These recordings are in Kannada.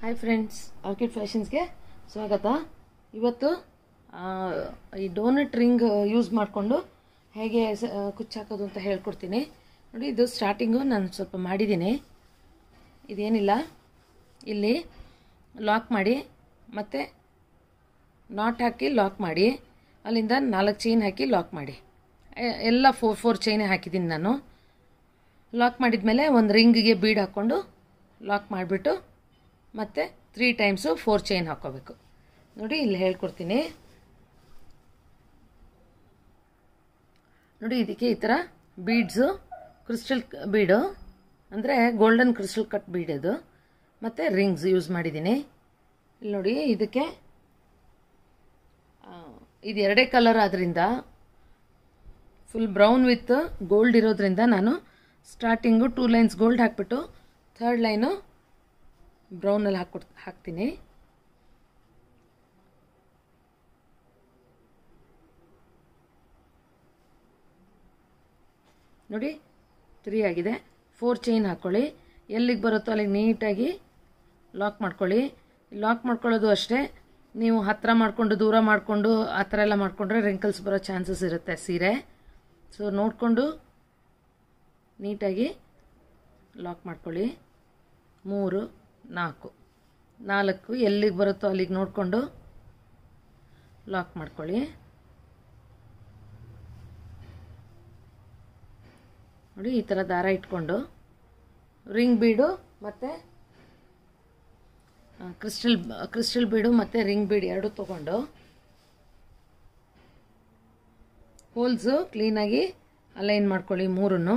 ಹಾಯ್ ಫ್ರೆಂಡ್ಸ್ ಆರ್ಕಿಡ್ ಫ್ಯಾಷನ್ಸ್ಗೆ ಸ್ವಾಗತ ಇವತ್ತು ಆ, ಈ ಡೋನಟ್ ರಿಂಗ್ ಯೂಸ್ ಮಾಡಿಕೊಂಡು ಹೇಗೆ ಸ- ಆ, ಕುಚ್ಚಾಕೋದು ಅಂತ ಹೇಳ್ಕೊಡ್ತೀನಿ ನೋಡಿ ಇದು ಸ್ಟಾರ್ಟಿಂಗು ನಾನು ಸ್ವಲ್ಪ ಮಾಡಿದ್ದೀನಿ ಇದೇನಿಲ್ಲ ಇಲ್ಲಿ ಲಾಕ್ ಮಾಡಿ ಮತ್ತು ನಾಟ್ ಹಾಕಿ ಲಾಕ್ ಮಾಡಿ ಅಲ್ಲಿಂದ ನಾಲ್ಕು ಚೈನ್ ಹಾಕಿ ಲಾಕ್ ಮಾಡಿ ಎ- ಎಲ್ಲ ಫೋರ್ ಫೋರ್ ಚೈನೇ ಹಾಕಿದ್ದೀನಿ ನಾನು ಲಾಕ್ ಮಾಡಿದ್ಮೇಲೆ ಒಂದು ರಿಂಗಿಗೆ ಬೀಡ್ ಹಾಕ್ಕೊಂಡು ಲಾಕ್ ಮಾಡಿಬಿಟ್ಟು ಮತ್ತು ತ್ರೀ ಟೈಮ್ಸು ಫೋರ್ ಚೈನ್ ಹಾಕ್ಕೋಬೇಕು ನೋಡಿ ಇಲ್ಲಿ ಹೇಳ್ಕೊಡ್ತೀನಿ ನೋಡಿ ಇದಕ್ಕೆ ಈ ಥರ ಬೀಡ್ಸು ಕ್ರಿಸ್ಟಲ್ ಬೀಡು ಅಂದರೆ ಗೋಲ್ಡನ್ ಕ್ರಿಸ್ಟಲ್ ಕಟ್ ಬೀಡ್ ಇದು ಮತ್ತು ರಿಂಗ್ಸ್ ಯೂಸ್ ಮಾಡಿದ್ದೀನಿ ಇಲ್ಲಿ ನೋಡಿ ಇದಕ್ಕೆ ಆ, ಇದು ಎರಡೇ ಕಲರ್ ಆದ್ದರಿಂದ ಫುಲ್ ಬ್ರೌನ್ ವಿತ್ ಗೋಲ್ಡ್ ಇರೋದ್ರಿಂದ ನಾನು ಸ್ಟಾರ್ಟಿಂಗು ಟೂ ಲೈನ್ಸ್ ಗೋಲ್ಡ್ ಹಾಕ್ಬಿಟ್ಟು ಥರ್ಡ್ ಲೈನು ಬ್ರೌನಲ್ಲಿ ಹಾಕ್ಕೊಡ್ ಹಾಕ್ತೀನಿ ನೋಡಿ ತ್ರೀ ಆಗಿದೆ ಫೋರ್ ಚೈನ್ ಹಾಕ್ಕೊಳ್ಳಿ ಎಲ್ಲಿಗೆ ಬರುತ್ತೋ ಅಲ್ಲಿಗೆ ನೀಟಾಗಿ ಲಾಕ್ ಮಾಡ್ಕೊಳ್ಳಿ ಲಾಕ್ ಮಾಡ್ಕೊಳ್ಳೋದು ಅಷ್ಟೇ ನೀವು ಹತ್ತಿರ ಮಾಡಿಕೊಂಡು ದೂರ ಮಾಡಿಕೊಂಡು ಆ ಥರ ಎಲ್ಲ ಮಾಡಿಕೊಂಡ್ರೆ ರಿಂಕಲ್ಸ್ ಬರೋ ಚಾನ್ಸಸ್ ಇರುತ್ತೆ ಸೀರೆ ಸೊ ನೋಡಿಕೊಂಡು ನೀಟಾಗಿ ಲಾಕ್ ಮಾಡ್ಕೊಳ್ಳಿ ಮೂರು ನಾಲ್ಕು ನಾಲ್ಕು ಎಲ್ಲಿಗೆ ಬರುತ್ತೋ ಅಲ್ಲಿಗೆ ನೋಡಿಕೊಂಡು ಲಾಕ್ ಮಾಡ್ಕೊಳ್ಳಿ ನೋಡಿ ಈ ಥರ ದಾರ ಇಟ್ಕೊಂಡು ರಿಂಗ್ ಬೀಡು ಮತ್ತು ಕ್ರಿಸ್ಟಲ್ ಕ್ರಿಸ್ಟಲ್ ಬೀಡು ಮತ್ತು ರಿಂಗ್ ಬೀಡ್ ಎರಡು ತೊಗೊಂಡು ಹೋಲ್ಸು ಕ್ಲೀನಾಗಿ ಅಲೈನ್ ಮಾಡ್ಕೊಳ್ಳಿ ಮೂರನ್ನು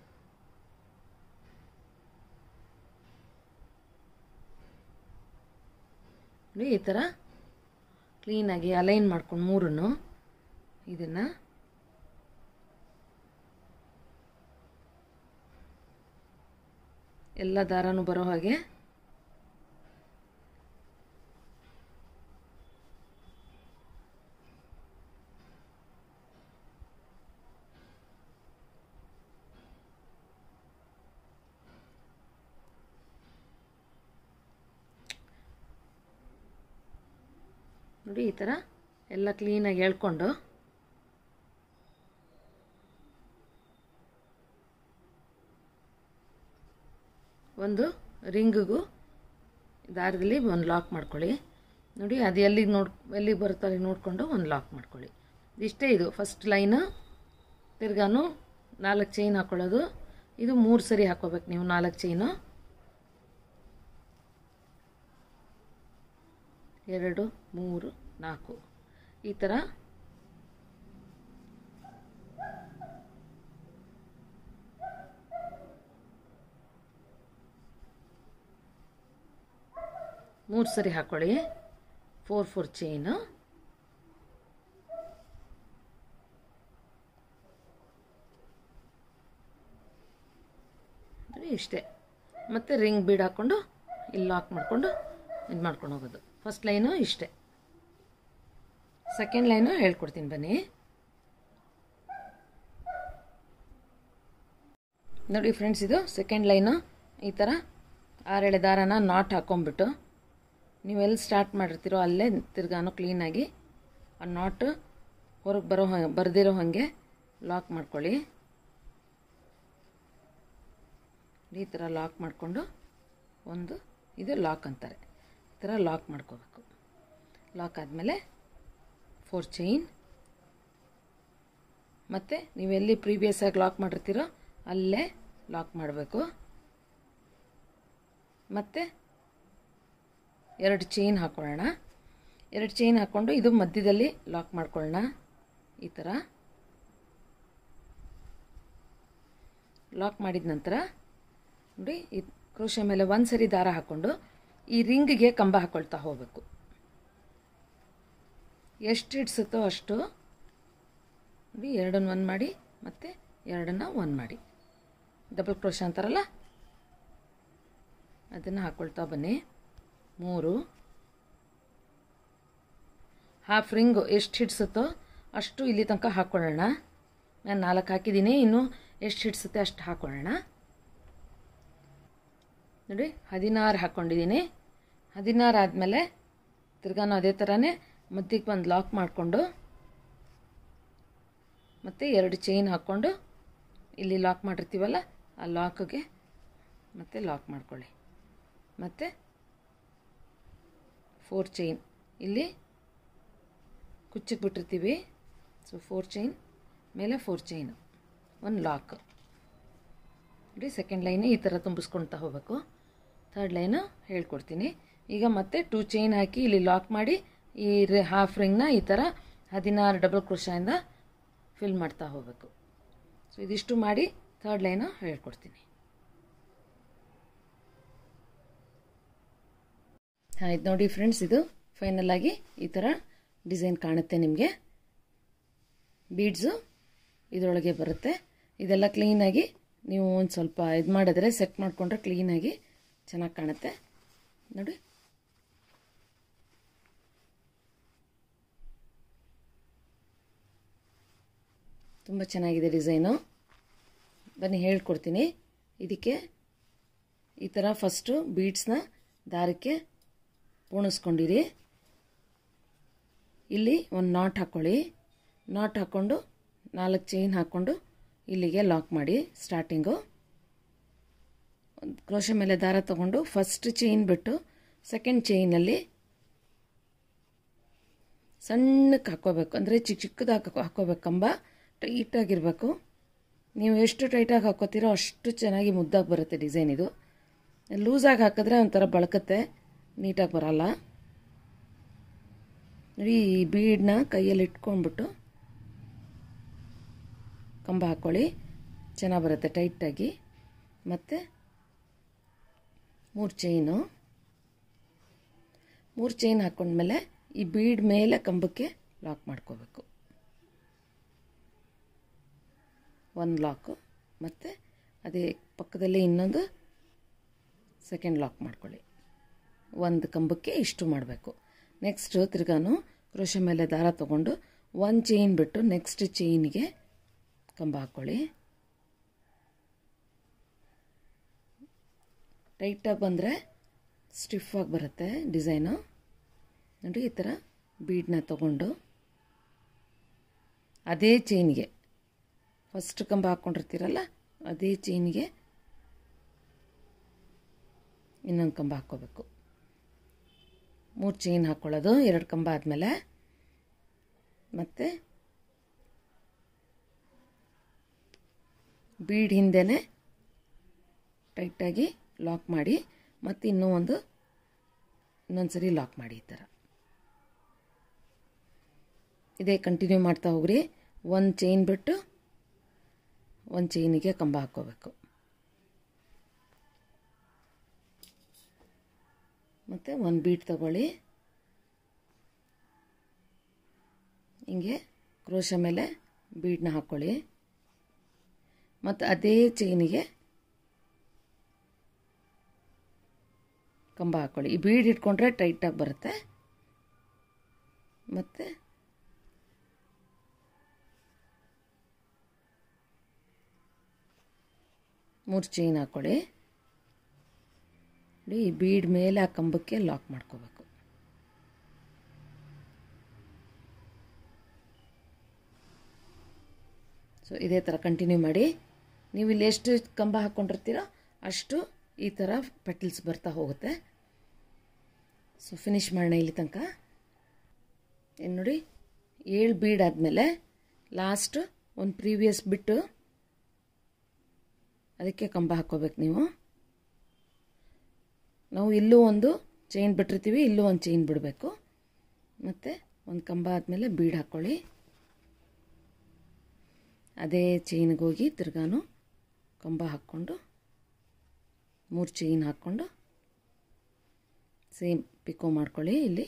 ನೋಡಿ ಈ ಥರ ಕ್ಲೀನಾಗಿ ಅಲೈನ್ ಮಾಡ್ಕೊಂಡು ಮೂರನ್ನು ಇದನ್ನು ಎಲ್ಲ ದಾರನೂ ಬರೋ ಹಾಗೆ ನೋಡಿ ಈ ಥರ ಎಲ್ಲ ಕ್ಲೀನಾಗಿ ಎಳ್ಕೊಂಡು ಒಂದು ರಿಂಗಿಗೂ ದಾರದಲ್ಲಿ ಒಂದು ಲಾಕ್ ಮಾಡ್ಕೊಳ್ಳಿ ನೋಡಿ ಅದು ಎಲ್ಲಿಗೆ ನೋಡ್ ಎಲ್ಲಿಗೆ ಬರುತ್ತೋ ಅಲ್ಲಿಗೆ ನೋಡಿಕೊಂಡು ಒಂದು ಲಾಕ್ ಮಾಡ್ಕೊಳ್ಳಿ ಇಷ್ಟೇ ಇದು ಫಸ್ಟ್ ಲೈನು ತಿರ್ಗಾನು ನಾಲ್ಕು ಚೈನ್ ಹಾಕ್ಕೊಳ್ಳೋದು ಇದು ಮೂರು ಸರಿ ಹಾಕ್ಕೋಬೇಕು ನೀವು ನಾಲ್ಕು ಚೈನು ಎರಡು ಮೂರು ನಾಲ್ಕು ಈ ಥರ ಮೂರು ಸರಿ ಹಾಕ್ಕೊಳ್ಳಿ ಫೋರ್ ಫೋರ್ ಚೈನು ಇಷ್ಟೇ ಮತ್ತು ರಿಂಗ್ ಬೀಡ್ ಹಾಕ್ಕೊಂಡು ಇಲ್ಲಿ ಲಾಕ್ ಮಾಡಿಕೊಂಡು ಇದು ಮಾಡ್ಕೊಂಡು ಹೋಗೋದು ಫಸ್ಟ್ ಲೈನು ಇಷ್ಟೇ ಸೆಕೆಂಡ್ ಲೈನು ಹೇಳ್ಕೊಡ್ತೀನಿ ಬನ್ನಿ ನೋಡಿ ಫ್ರೆಂಡ್ಸ್ ಇದು ಸೆಕೆಂಡ್ ಲೈನು ಈ ಥರ ಆರೆಳೆ ದಾರನ ನಾಟ್ ಹಾಕ್ಕೊಂಬಿಟ್ಟು ನೀವು ಎಲ್ಲಿ ಸ್ಟಾರ್ಟ್ ಮಾಡಿರ್ತೀರೋ ಅಲ್ಲೇ ತಿರ್ಗಾನು ಕ್ಲೀನಾಗಿ ಆ ನಾಟ್ ಹೊರಗೆ ಬರೋ ಹ ಬರ್ದಿರೋ ಹಾಗೆ ಲಾಕ್ ಮಾಡ್ಕೊಳ್ಳಿ ಈ ಥರ ಲಾಕ್ ಮಾಡಿಕೊಂಡು ಒಂದು ಇದು ಲಾಕ್ ಅಂತಾರೆ ಈ ಥರ ಲಾಕ್ ಮಾಡ್ಕೋಬೇಕು ಲಾಕ್ ಆದಮೇಲೆ ಫೋರ್ ಚೈನ್ ಮತ್ತು ನೀವೆಲ್ಲಿ ಪ್ರೀವಿಯಸ್ ಆಗಿ ಲಾಕ್ ಮಾಡಿರ್ತೀರೋ ಅಲ್ಲೇ ಲಾಕ್ ಮಾಡಬೇಕು ಮತ್ತು ಎರಡು ಚೈನ್ ಹಾಕ್ಕೊಳ್ಳೋಣ ಎರಡು ಚೈನ್ ಹಾಕ್ಕೊಂಡು ಇದು ಮಧ್ಯದಲ್ಲಿ ಲಾಕ್ ಮಾಡ್ಕೊಳ್ಳೋಣ ಈ ಥರ ಲಾಕ್ ಮಾಡಿದ ನಂತರ ನೋಡಿ ಈ ಕ್ರೋಶ ಮೇಲೆ ಒಂದು ಸರಿ ದಾರ ಹಾಕ್ಕೊಂಡು ಈ ರಿಂಗಿಗೆ ಕಂಬ ಹಾಕ್ಕೊಳ್ತಾ ಹೋಗಬೇಕು ಎಷ್ಟು ಹಿಡ್ಸುತ್ತೋ ಅಷ್ಟು ನೋಡಿ ಎರಡನ್ನು ಒಂದು ಮಾಡಿ ಮತ್ತು ಎರಡನ್ನು ಒಂದು ಮಾಡಿ ಡಬಲ್ ಕ್ರೋಶ ಅಂತಾರಲ್ಲ ಅದನ್ನು ಹಾಕ್ಕೊಳ್ತಾ ಬನ್ನಿ ಮೂರು ಹಾಫ್ ರಿಂಗು ಎಷ್ಟು ಹಿಡ್ಸುತ್ತೋ ಅಷ್ಟು ಇಲ್ಲಿ ತನಕ ಹಾಕ್ಕೊಳ್ಳೋಣ ನಾನು ನಾಲ್ಕು ಹಾಕಿದ್ದೀನಿ ಇನ್ನು ಎಷ್ಟು ಹಿಡ್ಸುತ್ತೆ ಅಷ್ಟು ಹಾಕ್ಕೊಳ್ಳೋಣ ನೋಡಿ ಹದಿನಾರು ಹಾಕ್ಕೊಂಡಿದ್ದೀನಿ ಹದಿನಾರು ಆದಮೇಲೆ ತಿರ್ಗಾನು ಅದೇ ಥರನೇ ಮಧ್ಯಕ್ಕೆ ಒಂದು ಲಾಕ್ ಮಾಡಿಕೊಂಡು ಮತ್ತು ಎರಡು ಚೈನ್ ಹಾಕ್ಕೊಂಡು ಇಲ್ಲಿ ಲಾಕ್ ಮಾಡಿರ್ತೀವಲ್ಲ ಆ ಲಾಕ್ಗೆ ಮತ್ತೆ ಲಾಕ್ ಮಾಡ್ಕೊಳ್ಳಿ ಮತ್ತು ಫೋರ್ ಚೈನ್ ಇಲ್ಲಿ ಕುಚ್ಚಿಗೆ ಬಿಟ್ಟಿರ್ತೀವಿ ಸೊ ಫೋರ್ ಚೈನ್ ಮೇಲೆ ಫೋರ್ ಚೈನ್ ಒಂದು ಲಾಕ್ ನೋಡಿ ಸೆಕೆಂಡ್ ಲೈನ್ ಈ ಥರ ತುಂಬಿಸ್ಕೊಳ್ತಾ ಹೋಗಬೇಕು ಥರ್ಡ್ ಲೈನು ಹೇಳ್ಕೊಡ್ತೀನಿ ಈಗ ಮತ್ತೆ ಟೂ ಚೈನ್ ಹಾಕಿ ಇಲ್ಲಿ ಲಾಕ್ ಮಾಡಿ ಈ ಹಾಫ್ ರಿಂಗ್ನ ಈ ಥರ ಹದಿನಾರು ಡಬಲ್ ಕ್ರೋಶದಿಂದ ಫಿಲ್ ಮಾಡ್ತಾ ಹೋಗಬೇಕು ಸೊ ಇದಿಷ್ಟು ಮಾಡಿ ಥರ್ಡ್ ಲೈನು ಹೇಳ್ಕೊಡ್ತೀನಿ ಆಯ್ತು ನೋಡಿ ಫ್ರೆಂಡ್ಸ್ ಇದು ಫೈನಲ್ ಆಗಿ ಈ ಥರ ಡಿಸೈನ್ ಕಾಣುತ್ತೆ ನಿಮಗೆ ಬೀಡ್ಸು ಇದರೊಳಗೆ ಬರುತ್ತೆ ಇದೆಲ್ಲ ಕ್ಲೀನಾಗಿ ನೀವು ಒಂದು ಸ್ವಲ್ಪ ಇದು ಮಾಡಿದ್ರೆ ಸೆಟ್ ಮಾಡಿಕೊಂಡ್ರೆ ಕ್ಲೀನಾಗಿ ಚೆನ್ನಾಗಿ ಕಾಣುತ್ತೆ ನೋಡಿ ತುಂಬ ಚೆನ್ನಾಗಿದೆ ಡಿಸೈನು ಬನ್ನಿ ಹೇಳ್ಕೊಡ್ತೀನಿ ಇದಕ್ಕೆ ಈ ಥರ ಫಸ್ಟು ಬೀಡ್ಸ್ನ ದಾರಕ್ಕೆ ಪೋಣಿಸ್ಕೊಂಡಿರಿ ಇಲ್ಲಿ ಒಂದು ನಾಟ್ ಹಾಕ್ಕೊಳ್ಳಿ ನಾಟ್ ಹಾಕ್ಕೊಂಡು ನಾಲ್ಕು ಚೈನ್ ಹಾಕ್ಕೊಂಡು ಇಲ್ಲಿಗೆ ಲಾಕ್ ಮಾಡಿ ಸ್ಟಾರ್ಟಿಂಗು ಕ್ರೋಶ ಮೇಲೆ ದಾರ ತಗೊಂಡು ಫಸ್ಟ್ ಚೈನ್ ಬಿಟ್ಟು ಸೆಕೆಂಡ್ ಚೈನಲ್ಲಿ ಸಣ್ಣಕ್ಕೆ ಹಾಕ್ಕೋಬೇಕು ಅಂದರೆ ಚಿಕ್ಕ ಚಿಕ್ಕದಾಗಿ ಹಾಕ್ಕೋಬೇಕು ಕಂಬ ಟೈಟಾಗಿರಬೇಕು ನೀವು ಎಷ್ಟು ಟೈಟಾಗಿ ಹಾಕ್ಕೋತೀರೋ ಅಷ್ಟು ಚೆನ್ನಾಗಿ ಮುದ್ದಾಗಿ ಬರುತ್ತೆ ಡಿಸೈನ್ ಇದು ಲೂಸಾಗಿ ಹಾಕಿದ್ರೆ ಒಂಥರ ಬಳಕತ್ತೆ ನೀಟಾಗಿ ಬರಲ್ಲ ನೋಡಿ ಈ ಬೀಡನ್ನ ಕೈಯಲ್ಲಿ ಇಟ್ಕೊಂಡ್ಬಿಟ್ಟು ಕಂಬ ಹಾಕ್ಕೊಳ್ಳಿ ಚೆನ್ನಾಗಿ ಬರುತ್ತೆ ಟೈಟಾಗಿ ಮತ್ತು ಮೂರು ಚೈನು ಮೂರು ಚೈನ್ ಹಾಕ್ಕೊಂಡ್ಮೇಲೆ ಈ ಬೀಡ್ ಮೇಲೆ ಕಂಬಕ್ಕೆ ಲಾಕ್ ಮಾಡ್ಕೋಬೇಕು ಒಂದು ಲಾಕು ಮತ್ತು ಅದೇ ಪಕ್ಕದಲ್ಲಿ ಇನ್ನೊಂದು ಸೆಕೆಂಡ್ ಲಾಕ್ ಮಾಡ್ಕೊಳ್ಳಿ ಒಂದು ಕಂಬಕ್ಕೆ ಇಷ್ಟು ಮಾಡಬೇಕು ನೆಕ್ಸ್ಟ್ ತಿರ್ಗಾನು ಕ್ರೋಶ ಮೇಲೆ ದಾರ ತೊಗೊಂಡು ಒಂದು ಚೈನ್ ಬಿಟ್ಟು ನೆಕ್ಸ್ಟ್ ಚೈನ್ಗೆ ಕಂಬ ಹಾಕ್ಕೊಳ್ಳಿ ಟೈಟಾಗಿ ಬಂದರೆ ಸ್ಟಿಫಾಗಿ ಬರುತ್ತೆ ಡಿಸೈನು ನೋಡಿ ಈ ಥರ ಬೀಡನ್ನ ತಗೊಂಡು ಅದೇ ಚೈನ್ಗೆ ಫಸ್ಟ್ ಕಂಬ ಹಾಕ್ಕೊಂಡಿರ್ತೀರಲ್ಲ ಅದೇ ಚೈನ್ಗೆ ಇನ್ನೊಂದು ಕಂಬ ಹಾಕ್ಕೋಬೇಕು ಮೂರು ಚೈನ್ ಹಾಕ್ಕೊಳ್ಳೋದು ಎರಡು ಕಂಬ ಆದಮೇಲೆ ಮತ್ತು ಬೀಡ್ ಹಿಂದೆನೇ ಟೈಟಾಗಿ ಲಾಕ್ ಮಾಡಿ ಮತ್ತು ಇನ್ನೂ ಒಂದು ಇನ್ನೊಂದು ಸರಿ ಲಾಕ್ ಮಾಡಿ ಈ ಥರ ಇದೇ ಕಂಟಿನ್ಯೂ ಮಾಡ್ತಾ ಹೋಗ್ರಿ ಒಂದು ಚೈನ್ ಬಿಟ್ಟು ಒಂದು ಚೈನಿಗೆ ಕಂಬ ಹಾಕ್ಕೋಬೇಕು ಮತ್ತು ಒಂದು ಬೀಟ್ ತಗೊಳ್ಳಿ ಹಿಂಗೆ ಕ್ರೋಶ ಮೇಲೆ ಬೀಡನ್ನ ಹಾಕ್ಕೊಳ್ಳಿ ಮತ್ತು ಅದೇ ಚೈನಿಗೆ ಕಂಬ ಹಾಕ್ಕೊಳ್ಳಿ ಈ ಬೀಡ್ ಇಟ್ಕೊಂಡ್ರೆ ಟೈಟಾಗಿ ಬರುತ್ತೆ ಮತ್ತು ಮೂರು ಚೈನ್ ಹಾಕ್ಕೊಳ್ಳಿ ನೋಡಿ ಈ ಬೀಡ್ ಮೇಲೆ ಆ ಕಂಬಕ್ಕೆ ಲಾಕ್ ಮಾಡ್ಕೋಬೇಕು ಸೊ ಇದೇ ಥರ ಕಂಟಿನ್ಯೂ ಮಾಡಿ ನೀವು ಇಲ್ಲಿ ಎಷ್ಟು ಕಂಬ ಹಾಕ್ಕೊಂಡಿರ್ತೀರೋ ಅಷ್ಟು ಈ ಥರ ಪೆಟಲ್ಸ್ ಬರ್ತಾ ಹೋಗುತ್ತೆ ಸೊ ಫಿನಿಶ್ ಮಾಡೋಣ ಇಲ್ಲಿ ತನಕ ಏನು ನೋಡಿ ಏಳು ಬೀಡ್ ಆದಮೇಲೆ ಲಾಸ್ಟ್ ಒಂದು ಪ್ರೀವಿಯಸ್ ಬಿಟ್ಟು ಅದಕ್ಕೆ ಕಂಬ ಹಾಕ್ಕೋಬೇಕು ನೀವು ನಾವು ಇಲ್ಲೂ ಒಂದು ಚೈನ್ ಬಿಟ್ಟಿರ್ತೀವಿ ಇಲ್ಲೂ ಒಂದು ಚೈನ್ ಬಿಡಬೇಕು ಮತ್ತು ಒಂದು ಕಂಬ ಆದಮೇಲೆ ಬೀಡ್ ಹಾಕ್ಕೊಳ್ಳಿ ಅದೇ ಚೈನ್ಗೆ ಹೋಗಿ ತಿರ್ಗಾನು ಕಂಬ ಹಾಕ್ಕೊಂಡು ಮೂರು ಚೈನ್ ಹಾಕ್ಕೊಂಡು ಸೇಮ್ ಪಿಕೋ ಮಾಡ್ಕೊಳ್ಳಿ ಇಲ್ಲಿ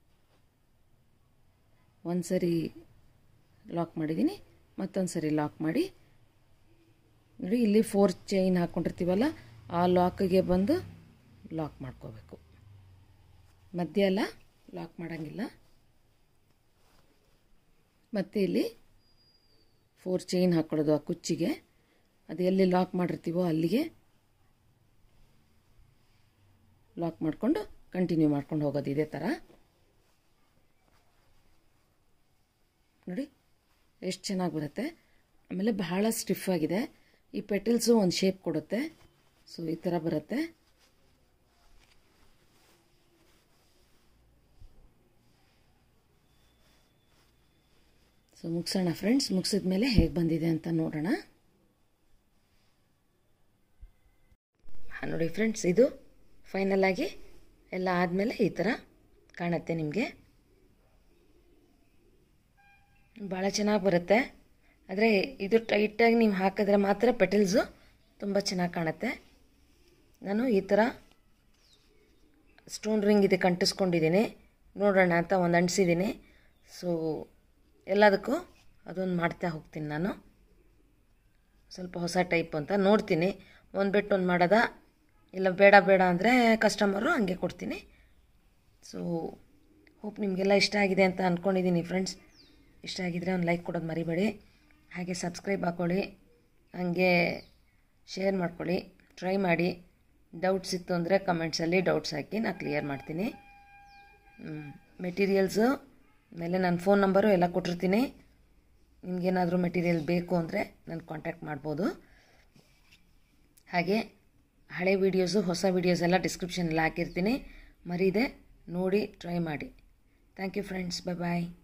ಒಂದು ಸರಿ ಲಾಕ್ ಮಾಡಿದ್ದೀನಿ ಮತ್ತೊಂದು ಸರಿ ಲಾಕ್ ಮಾಡಿ ನೋಡಿ ಇಲ್ಲಿ ಫೋರ್ ಚೈನ್ ಹಾಕ್ಕೊಂಡಿರ್ತೀವಲ್ಲ ಆ ಲಾಕಿಗೆ ಬಂದು ಲಾಕ್ ಮಾಡ್ಕೋಬೇಕು ಮಧ್ಯ ಎಲ್ಲ ಲಾಕ್ ಮಾಡೋಂಗಿಲ್ಲ ಮತ್ತು ಇಲ್ಲಿ ಫೋರ್ ಚೈನ್ ಹಾಕ್ಕೊಳ್ಳೋದು ಆ ಕುಚ್ಚಿಗೆ ಅದು ಎಲ್ಲಿ ಲಾಕ್ ಮಾಡಿರ್ತೀವೋ ಅಲ್ಲಿಗೆ ಲಾಕ್ ಮಾಡಿಕೊಂಡು ಕಂಟಿನ್ಯೂ ಮಾಡ್ಕೊಂಡು ಹೋಗೋದು ಇದೇ ಥರ ನೋಡಿ ಎಷ್ಟು ಚೆನ್ನಾಗಿ ಬರುತ್ತೆ ಆಮೇಲೆ ಬಹಳ ಸ್ಟಿಫ್ ಆಗಿದೆ ಈ ಪೆಟಲ್ಸು ಒಂದು ಶೇಪ್ ಕೊಡುತ್ತೆ ಸೊ ಈ ಥರ ಬರುತ್ತೆ ಸೊ ಮುಗಿಸೋಣ ಫ್ರೆಂಡ್ಸ್ ಮುಗಿಸಿದ ಮೇಲೆ ಹೇಗೆ ಬಂದಿದೆ ಅಂತ ನೋಡೋಣ ಹಾಂ ನೋಡಿ ಫ್ರೆಂಡ್ಸ್ ಇದು ಫೈನಲ್ ಆಗಿ ಎಲ್ಲ ಆದಮೇಲೆ ಈ ಥರ ಕಾಣುತ್ತೆ ನಿಮಗೆ ಭಾಳ ಚೆನ್ನಾಗಿ ಬರುತ್ತೆ ಆದರೆ ಇದು ಟೈಟಾಗಿ ನೀವು ಹಾಕಿದ್ರೆ ಮಾತ್ರ ಪೆಟಲ್ಸು ತುಂಬ ಚೆನ್ನಾಗಿ ಕಾಣುತ್ತೆ ನಾನು ಈ ಥರ ಸ್ಟೋನ್ ರಿಂಗ್ ಇದೆ ಕಂಟಿಸ್ಕೊಂಡಿದ್ದೀನಿ ನೋಡೋಣ ಅಂತ ಒಂದು ಅಂಟಿಸಿದ್ದೀನಿ ಸೊ ಎಲ್ಲದಕ್ಕೂ ಅದೊಂದು ಮಾಡ್ತಾ ಹೋಗ್ತೀನಿ ನಾನು ಸ್ವಲ್ಪ ಹೊಸ ಟೈಪ್ ಅಂತ ನೋಡ್ತೀನಿ ಒಂದು ಬಿಟ್ಟು ಒಂದು ಮಾಡೋದ ಇಲ್ಲ ಬೇಡ ಬೇಡ ಅಂದರೆ ಕಸ್ಟಮರು ಹಂಗೆ ಕೊಡ್ತೀನಿ ಸೊ ಹೋಪ್ ನಿಮಗೆಲ್ಲ ಇಷ್ಟ ಆಗಿದೆ ಅಂತ ಅಂದ್ಕೊಂಡಿದ್ದೀನಿ ಫ್ರೆಂಡ್ಸ್ ಇಷ್ಟ ಆಗಿದರೆ ಒಂದು ಲೈಕ್ ಕೊಡೋದು ಮರಿಬೇಡಿ ಹಾಗೆ ಸಬ್ಸ್ಕ್ರೈಬ್ ಹಾಕ್ಕೊಳ್ಳಿ ಹಾಗೆ ಶೇರ್ ಮಾಡ್ಕೊಳ್ಳಿ ಟ್ರೈ ಮಾಡಿ ಡೌಟ್ಸ್ ಇತ್ತು ಅಂದರೆ ಕಮೆಂಟ್ಸಲ್ಲಿ ಡೌಟ್ಸ್ ಹಾಕಿ ನಾನು ಕ್ಲಿಯರ್ ಮಾಡ್ತೀನಿ ಮೆಟೀರಿಯಲ್ಸು ಮೇಲೆ ನನ್ನ ಫೋನ್ ನಂಬರು ಎಲ್ಲ ಕೊಟ್ಟಿರ್ತೀನಿ ನಿಮಗೇನಾದರೂ ಮೆಟೀರಿಯಲ್ ಬೇಕು ಅಂದರೆ ನಾನು ಕಾಂಟ್ಯಾಕ್ಟ್ ಮಾಡ್ಬೋದು ಹಾಗೆ ಹಳೆ ವೀಡಿಯೋಸು ಹೊಸ ವೀಡಿಯೋಸ್ ಎಲ್ಲ ಡಿಸ್ಕ್ರಿಪ್ಷನಲ್ಲಿ ಹಾಕಿರ್ತೀನಿ ಮರೀದೆ ನೋಡಿ ಟ್ರೈ ಮಾಡಿ thank you friends bye bye